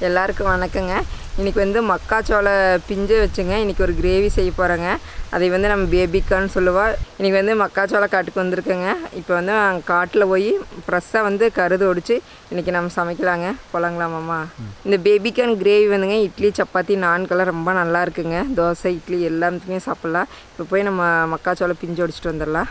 எல்லாருக்கும் வணக்கங்க இன்றைக்கி வந்து மக்காச்சோள பிஞ்சை வச்சுங்க இன்றைக்கி ஒரு கிரேவி செய்ய போகிறேங்க அதை வந்து நம்ம பேபிக்கான்னு சொல்லுவா இன்றைக்கி வந்து மக்காச்சோள காட்டுக்கு வந்திருக்கேங்க இப்போ வந்து காட்டில் போய் ஃப்ரெஷ்ஷாக வந்து கருது ஒடிச்சு இன்றைக்கி நம்ம சமைக்கலாங்க போலாங்களாமாம்மா இந்த பேபிக்கான் கிரேவி வந்துங்க இட்லி சப்பாத்தி நான்கெல்லாம் ரொம்ப நல்லா இருக்குங்க தோசை இட்லி எல்லாத்துக்குமே சாப்பிட்லாம் இப்போ போய் நம்ம மக்காச்சோள பிஞ்சு ஒடிச்சிட்டு வந்துடலாம்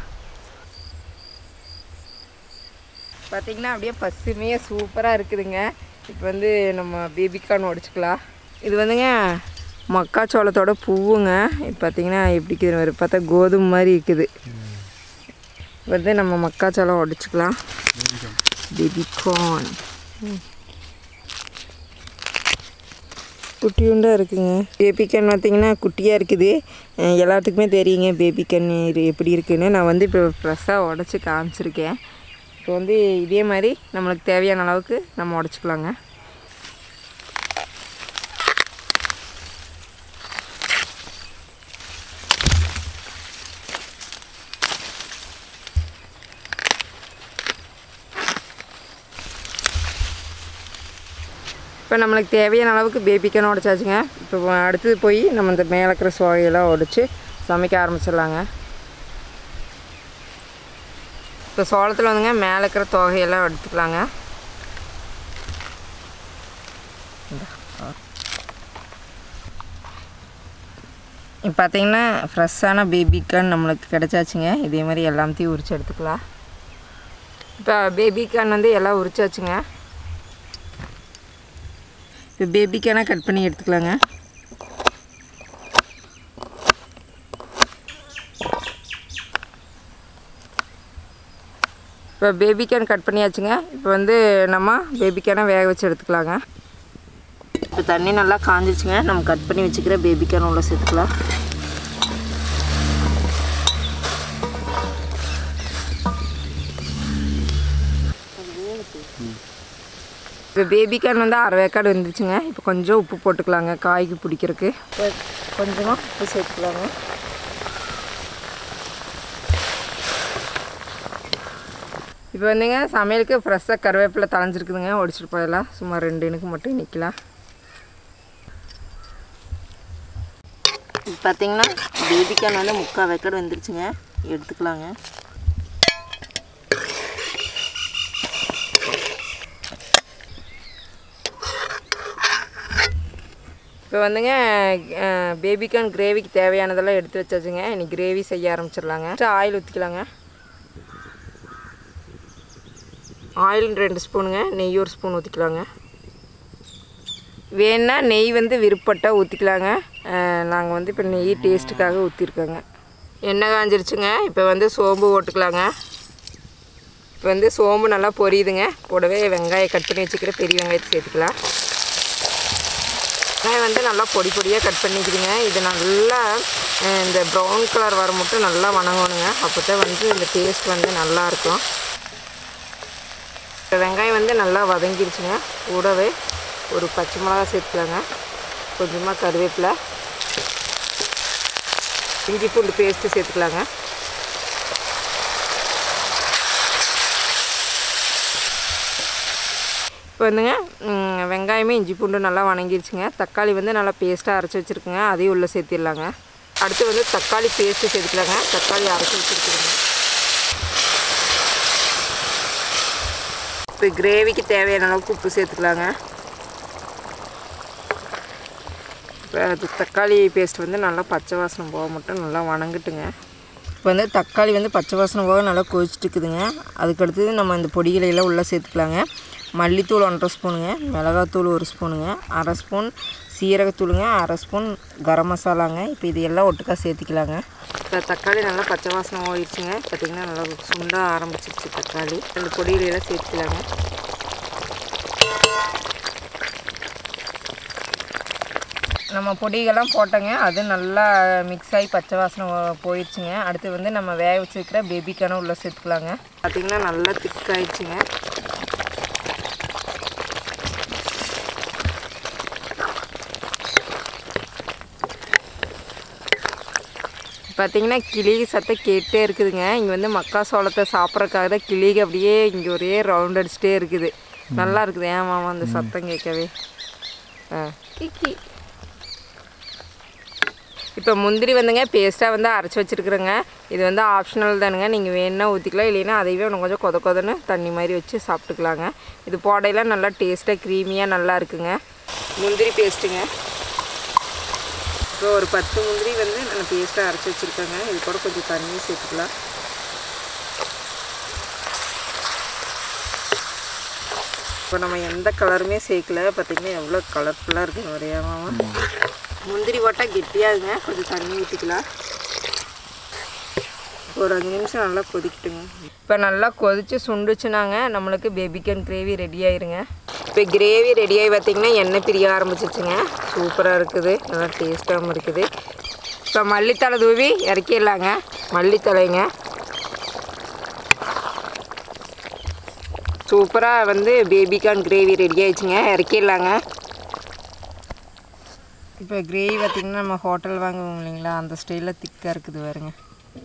பார்த்திங்கன்னா அப்படியே பசுமையாக சூப்பராக இருக்குதுங்க இப்போ வந்து நம்ம பேபிக்கார்ன் உடச்சிக்கலாம் இது வந்துங்க மக்காச்சோளத்தோட பூவுங்க இப்போ பார்த்திங்கன்னா எப்படி இருக்குது பார்த்தா கோதுமை மாதிரி இருக்குது வந்து நம்ம மக்காச்சோளம் உடச்சிக்கலாம் பேபிகார்ன் குட்டியுண்டாக இருக்குங்க பேபிக்கன் பார்த்திங்கன்னா குட்டியாக இருக்குது அஹ் எல்லாத்துக்குமே தெரியுங்க பேபிக்கன் இது எப்படி இருக்குன்னு நான் வந்து இப்போ ஃப்ரெஷ்ஷாக உடச்சி காமிச்சிருக்கேன் இப்போ வந்து இதே மாதிரி நம்மளுக்கு தேவையான அளவுக்கு நம்ம உடச்சிக்கலாங்க இப்போ நம்மளுக்கு தேவையான அளவுக்கு பேபிக்கான உடச்சாச்சுங்க இப்போ அடுத்தது போய் நம்ம இந்த மேலே இருக்கிற சோகையெல்லாம் உடச்சி சமைக்க ஆரம்பிச்சிடலாங்க இப்போ சோளத்தில் வந்துங்க மேலே இருக்கிற தொகையெல்லாம் எடுத்துக்கலாங்க இப்போ பார்த்தீங்கன்னா ஃப்ரெஷ்ஷான பேபிக்கான் நம்மளுக்கு கிடச்சாச்சுங்க இதே மாதிரி எல்லாத்தையும் உரிச்சு எடுத்துக்கலாம் இப்போ பேபிக்கான் வந்து எல்லாம் உரிச்சாச்சுங்க இப்போ பேபிக்கான கட் பண்ணி எடுத்துக்கலாங்க இப்போ பேபிக்கான் கட் பண்ணியாச்சுங்க இப்போ வந்து நம்ம பேபிக்கான வேக வச்சு எடுத்துக்கலாங்க இப்போ தண்ணி நல்லா காஞ்சிச்சுங்க நம்ம கட் பண்ணி வச்சுக்கிற பேபிக்கான உள்ள சேர்த்துக்கலாம் இப்போ பேபிக்கான் வந்து அரை வேக்காடு வந்துச்சுங்க இப்போ கொஞ்சம் உப்பு போட்டுக்கலாங்க காய்க்கு பிடிக்கிறதுக்கு இப்போ கொஞ்சமாக உப்பு சேர்த்துக்கலாங்க இப்போ வந்துங்க சமையலுக்கு ஃப்ரெஷ்ஷாக கருவேப்பிலை தளைஞ்சிருக்குதுங்க ஒடிச்சிட்டு போயிடலாம் சும்மா ரெண்டு இனுக்கு மட்டும் நிற்கலாம் பார்த்தீங்கன்னா பேபிக்கான் வந்து முக்கால் வேக்காடு வந்துருச்சுங்க எடுத்துக்கலாங்க இப்போ வந்துங்க பேபிக்கான் கிரேவிக்கு தேவையானதெல்லாம் எடுத்து வச்சாச்சுங்க இன்னைக்கு கிரேவி செய்ய ஆரம்பிச்சிடலாங்க ஆயில் ஊற்றிக்கலாங்க ஆயில் ரெண்டு ஸ்பூனுங்க நெய் ஒரு ஸ்பூன் ஊற்றிக்கலாங்க வேணா நெய் வந்து விருப்பட்டால் ஊற்றிக்கலாங்க நாங்கள் வந்து இப்போ நெய் டேஸ்ட்டுக்காக ஊற்றிருக்கோங்க எண்ணெய் காஞ்சிருச்சுங்க இப்போ வந்து சோம்பு போட்டுக்கலாங்க இப்போ வந்து சோம்பு நல்லா பொரியுதுங்க கூடவே வெங்காயம் கட் பண்ணி வச்சுக்கிற பெரிய வெங்காயத்தை சேர்த்துக்கலாம் வெங்காயம் வந்து நல்லா பொடி பொடியாக கட் பண்ணிக்குதுங்க இது நல்லா அஹ், இந்த ப்ரௌன் கலர் வர மட்டும் நல்லா வணங்கணுங்க அப்போ தான் வந்து இந்த டேஸ்ட் வந்து நல்லாயிருக்கும் இப்போ வெங்காயம் வந்து நல்லா வதங்கிருச்சுங்க கூடவே ஒரு பச்சை மிளகா சேர்த்துக்கலாங்க கொஞ்சமாக கருவேப்பிலை இஞ்சி பூண்டு பேஸ்ட்டு சேர்த்துக்கலாங்க இப்போ வந்துங்க ம், வெங்காயமே இஞ்சி பூண்டு நல்லா வணங்கிருச்சுங்க தக்காளி வந்து நல்லா பேஸ்ட்டாக அரைச்சி வச்சுருக்குங்க அதையும் உள்ளே சேர்த்திடலாங்க அடுத்து வந்து தக்காளி பேஸ்ட்டு சேர்த்துக்கலாங்க தக்காளி அரைச்சி வச்சுருக்குதுங்க இப்போ கிரேவிக்கு தேவையான அளவுக்கு உப்பு சேர்த்துக்கலாங்க இப்போ அது தக்காளி பேஸ்ட் வந்து நல்லா பச்சை வாசனை போக மட்டும் நல்லா வணங்கட்டுங்க இப்போ வந்து தக்காளி வந்து பச்சை வாசனை போக நல்லா கொதிச்சுட்டு இருக்குதுங்க அதுக்கு அடுத்தது நம்ம இந்த பொடிகளை எல்லாம் உள்ளே சேர்த்துக்கலாங்க மல்லித்தூள் ஒன்றரை ஸ்பூனுங்க மிளகாத்தூள் ஒரு ஸ்பூனுங்க அரை ஸ்பூன் சீரகத்தூளுங்க அரை ஸ்பூன் கரம் மசாலாங்க இப்போ இது எல்லாம் ஒட்டுக்கா சேர்த்துக்கலாங்க இப்போ தக்காளி நல்லா பச்சை வாசனை ஓடிடுச்சுங்க பார்த்திங்கன்னா நல்லா சுண்ட ஆரம்பிச்சிருச்சு தக்காளி அந்த பொடியிலெல்லாம் சேர்த்துக்கலாங்க நம்ம பொடிகள்லாம் போட்டோங்க அது நல்லா மிக்ஸ் ஆகி பச்சை வாசனை போ- போயிடுச்சுங்க அடுத்து வந்து நம்ம வேக வச்சுருக்கிற பேபிக்கான உள்ளே சேர்த்துக்கலாங்க பார்த்திங்கன்னா நல்லா திக்காயிடுச்சுங்க பார்த்தீங்கன்னா கிளி சத்தம் கேட்டே இருக்குதுங்க இங்கே வந்து மக்கா சோளத்தை சாப்பிட்றதுக்காக தான் கிளிக்கு அப்படியே இங்கே ஒரே ரவுண்ட் அடிச்சுட்டே இருக்குது நல்லா இருக்குது ஏன் மாமா அந்த சத்தம் கேட்கவே ஆ கிக்கி இப்போ முந்திரி வந்துங்க பேஸ்ட்டாக வந்து அரைச்சி வச்சுருக்குறேங்க இது வந்து ஆப்ஷனல் தானுங்க நீங்கள் வேணுன்னா ஊற்றிக்கலாம் இல்லைன்னா அதையவே இன்னும் கொஞ்சம் கொத கொதன்னு தண்ணி மாதிரி வச்சு சாப்பிட்டுக்கலாங்க இது போடையில் நல்லா டேஸ்ட்டாக க்ரீமியாக நல்லா இருக்குங்க முந்திரி பேஸ்ட்டுங்க இப்போ ஒரு பத்து முந்திரி வந்து நான் பேஸ்ட்டாக அரைச்சி வச்சுருக்கேங்க இது கூட கொஞ்சம் தண்ணி சேர்த்துக்கலாம் இப்போ நம்ம எந்த கலருமே சேர்க்கல பார்த்திங்கன்னா எவ்வளோ கலர்ஃபுல்லாக இருக்குன்னு வரையாமல் முந்திரி போட்டால் கெட்டியாகுங்க கொஞ்சம் தண்ணி ஊற்றிக்கலாம் ஒரு அஞ்சு நிமிஷம் நல்லா கொதிக்கட்டுங்க இப்போ நல்லா கொதித்து சுண்டுச்சுனாங்க நம்மளுக்கு பேபிக்கன் கிரேவி ரெடி ஆயிருங்க இப்போ கிரேவி ரெடி ஆகி பார்த்திங்கன்னா எண்ணெய் பிரிய ஆரம்பிச்சிச்சுங்க சூப்பராக இருக்குது நல்லா டேஸ்ட்டாகவும் இருக்குது இப்போ மல்லித்தலை தூவி இறக்கிடலாங்க மல்லித்தலைங்க சூப்பராக வந்து பேபிகார்ன் கிரேவி ரெடி ஆயிடுச்சுங்க இறக்கிடலாங்க இப்போ கிரேவி பார்த்திங்கன்னா நம்ம ஹோட்டல் வாங்குவோம் இல்லைங்களா அந்த ஸ்டைலில் திக்காக இருக்குது பாருங்க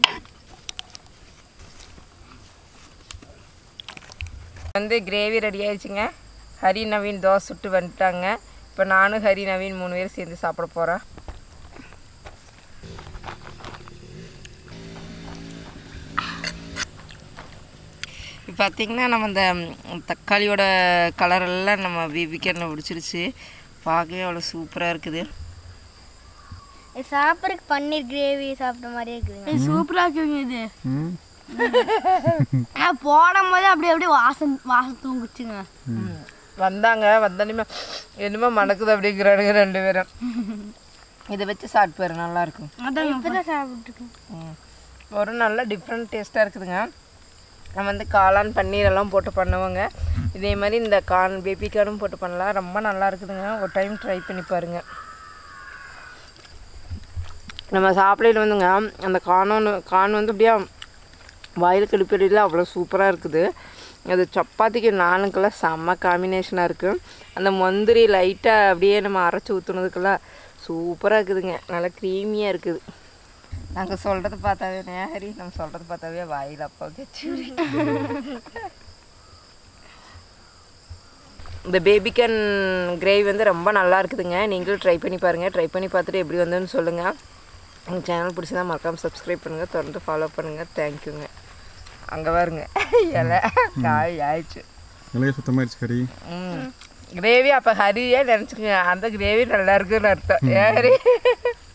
வந்து கிரேவி ரெடி ஆயிடுச்சுங்க ஹரி நவீன் தோசை சுட்டு வந்துட்டாங்க இப்போ நானும் ஹரி நவீன் மூணு பேர் சேர்ந்து சாப்பிட போகிறேன் இப்போ பார்த்திங்கன்னா நம்ம இந்த ம், தக்காளியோட கலரெல்லாம் நம்ம பேபிக்கனில் பிடிச்சிருச்சு பார்க்கவே அவ்வளோ சூப்பராக இருக்குது சாப்பிட்றதுக்கு பன்னீர் கிரேவி சாப்பிட்ட மாதிரியே இருக்குதுங்க சூப்பரா இருக்குங்க இது ஆ போடும் போது அப்படியே அப்படியே வாசம் வாசம் தூங்குச்சுங்க வந்தாங்க வந்தோடனே என்னமோ மணக்குது அப்படிங்கிறானுங்க ரெண்டு பேரும் இதை வச்சு சாப்பிட்டு பாரு நல்லா இருக்கும் இப்பதான் சாப்பிட்டுருக்கேன் ம். ஒரு நல்ல டிஃப்ரெண்ட் டேஸ்ட்டாக இருக்குதுங்க நம்ம வந்து காளான் பன்னீர் எல்லாம் போட்டு பண்ணுவோங்க இதே மாதிரி இந்த கான் பேபி கார்னும் போட்டு பண்ணலாம் ரொம்ப நல்லா இருக்குதுங்க ஒரு டைம் ட்ரை பண்ணி பாருங்க நம்ம சாப்பிடையில வந்துங்க அந்த காணும் கான் வந்து அப்படியே வாயில் கடுப்படியில் அவ்வளோ சூப்பராக இருக்குது அது சப்பாத்திக்கு நானுக்கெல்லாம் செம்ம காம்பினேஷனாக இருக்குது அந்த முந்திரி லைட்டாக அப்படியே நம்ம அரைச்சி ஊற்றுனதுக்கெல்லாம் சூப்பராக இருக்குதுங்க நல்லா க்ரீமியாக இருக்குது நாங்கள் சொல்கிறத பார்த்தாவே நேஹரி நம்ம சொல்கிறத பார்த்தாவே வாயில் அப்பா கச்சு இந்த பேபிக்கன் கிரேவி வந்து ரொம்ப நல்லா இருக்குதுங்க நீங்களும் ட்ரை பண்ணி பாருங்கள் ட்ரை பண்ணி பார்த்துட்டு எப்படி வந்ததுன்னு சொல்லுங்கள் எங்கள் சேனல் பிடிச்சதா மறக்காமல் சப்ஸ்கிரைப் பண்ணுங்கள் தொடர்ந்து ஃபாலோ பண்ணுங்கள் தேங்க்யூங்க அங்கே பாருங்க இலை காய் ஆயிடுச்சு இலைய சுத்தமாயிருச்சு கறி ம் கிரேவி அப்போ ஹரியே நினச்சிக்கோங்க அந்த கிரேவி நல்லா இருக்குன்னு அர்த்தம் ஏன் ஹரி